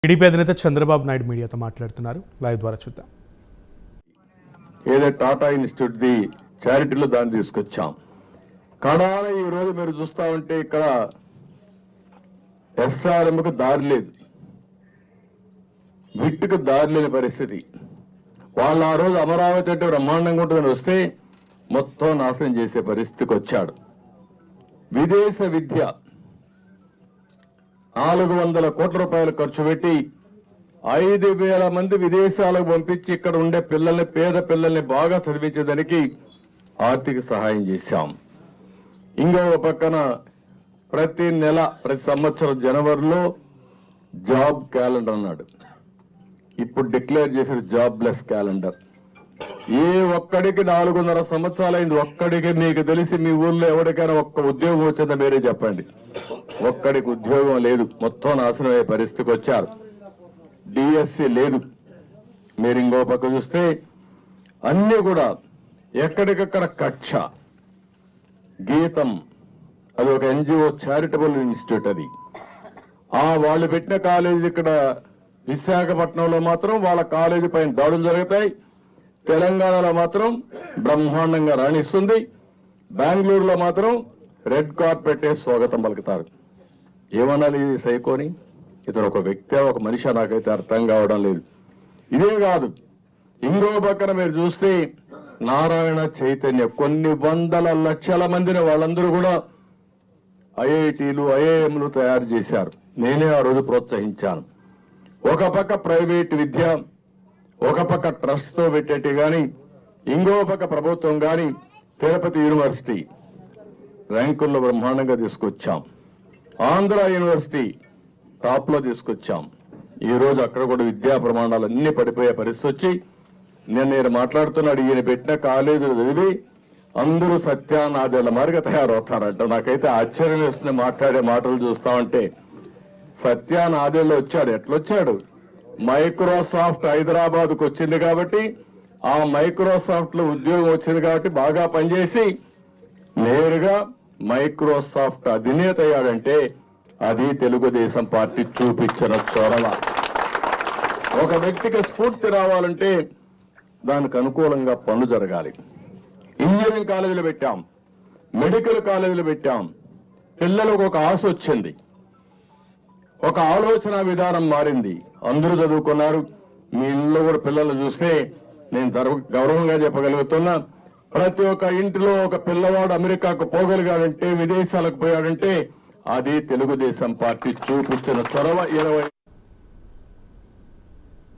TDP అధినేత చంద్రబాబు నాయుడు మీడియాతో మాట్లాడుతున్నారు లైవ్ ద్వారా చూద్దాం ఏదో టాటా ఇన్స్టిట్యూట్ ది చారిటీలో దాన్ని తీసుకొచ్చాం కడాన ఈ రోజు మీరు చూస్తా ఉంటే ఇక్కడ ఎస్ఆర్ఎంకు దారి లేదు విట్టుకు దారి లేని పరిస్థితి వాళ్ళు ఆ రోజు అమరావతి అంటే బ్రహ్మాండంగా ఉంటుందని వస్తే మొత్తం నాశనం చేసే పరిస్థితికి వచ్చాడు విదేశ విద్య నాలుగు వందల కోట్ల రూపాయలు ఖర్చు పెట్టి ఐదు వేల మంది విదేశాలకు పంపించి ఇక్కడ ఉండే పిల్లల్ని పేద పిల్లల్ని బాగా చదివించేదానికి ఆర్థిక సహాయం చేశాం ఇంకో పక్కన ప్రతి నెల ప్రతి సంవత్సరం జనవరిలో జాబ్ క్యాలెండర్ అన్నాడు ఇప్పుడు డిక్లేర్ చేసిన జాబ్లెస్ క్యాలెండర్ ఏ ఒక్కడికి నాలుగున్నర సంవత్సరాలైంది ఒక్కడికి మీకు తెలిసి మీ ఊర్లో ఎవరికైనా ఒక్క ఉద్యోగం వచ్చిందో మీరే చెప్పండి ఒక్కడికి ఉద్యోగం లేదు మొత్తం నాశనం అయ్యే పరిస్థితికి వచ్చారు డిఎస్సి లేదు మీరు ఇంకో పక్క చూస్తే అన్ని కూడా ఎక్కడికక్కడ కక్ష గీతం అది ఒక ఎన్జిఓ చారిటబుల్ ఇన్స్టిట్యూట్ అది ఆ వాళ్ళు పెట్టిన కాలేజీ ఇక్కడ విశాఖపట్నంలో మాత్రం వాళ్ళ కాలేజీ పైన దాడులు జరుగుతాయి తెలంగాణలో మాత్రం బ్రహ్మాండంగా రాణిస్తుంది బెంగళూరులో మాత్రం రెడ్ కార్పెట్ స్వాగతం పలుకుతారు ఏమనాలి ఈ సైకోని ఇతను ఒక వ్యక్తి ఒక మనిషి నాకైతే అర్థం కావడం లేదు ఇదే కాదు ఇంకో పక్కన మీరు చూస్తే నారాయణ చైతన్య కొన్ని వందల లక్షల మందిని వాళ్ళందరూ కూడా ఐఐటీలు ఐఐఎంలు తయారు చేశారు నేనే ఆ రోజు ప్రోత్సహించాను ఒక పక్క ప్రైవేట్ విద్య ఒక పక్క ట్రస్ట్ తో పెట్టేటి గాని ఇంకో పక్క ప్రభుత్వం గాని తిరుపతి యూనివర్సిటీ ర్యాంకుల్లో బ్రహ్మాండంగా తీసుకొచ్చాం ఆంధ్ర యూనివర్సిటీ టాప్ లో తీసుకొచ్చాం ఈ రోజు అక్కడ కూడా విద్యా ప్రమాణాలు అన్ని పడిపోయే పరిస్థితి వచ్చి నేను నేను మాట్లాడుతున్నాడు ఈయన పెట్టిన కాలేజీలు చదివి అందరూ సత్యానాదేళ్ల మారిగా తయారవుతారంట నాకైతే ఆశ్చర్యం వేస్తుంది మాట్లాడే మాటలు చూస్తా ఉంటే సత్యానాదేళ్ళు వచ్చాడు ఎట్లొచ్చాడు మైక్రోసాఫ్ట్ హైదరాబాద్ కు వచ్చింది కాబట్టి ఆ మైక్రోసాఫ్ట్ లో ఉద్యోగం వచ్చింది కాబట్టి బాగా పనిచేసి నేరుగా మైక్రోసాఫ్ట్ అధినేత అయ్యాడంటే అది తెలుగుదేశం పార్టీ చూపించిన చొరవ ఒక వ్యక్తికి స్ఫూర్తి రావాలంటే దానికి అనుకూలంగా పనులు జరగాలి ఇంజనీరింగ్ కాలేజీలు పెట్టాం మెడికల్ కాలేజీలు పెట్టాం పిల్లలకు ఒక ఆశ వచ్చింది ఒక ఆలోచన విధానం మారింది అందరూ చదువుకున్నారు మీ ఇళ్ళలో కూడా పిల్లలు చూస్తే నేను గర్వ- గౌరవంగా చెప్పగలుగుతున్నా ప్రతి ఒక్క ఇంటిలో ఒక పిల్లవాడు అమెరికాకు పోగలిగాడంటే విదేశాలకు పోయాడంటే అది తెలుగుదేశం పార్టీ చూపించిన చొరవ ఇరవై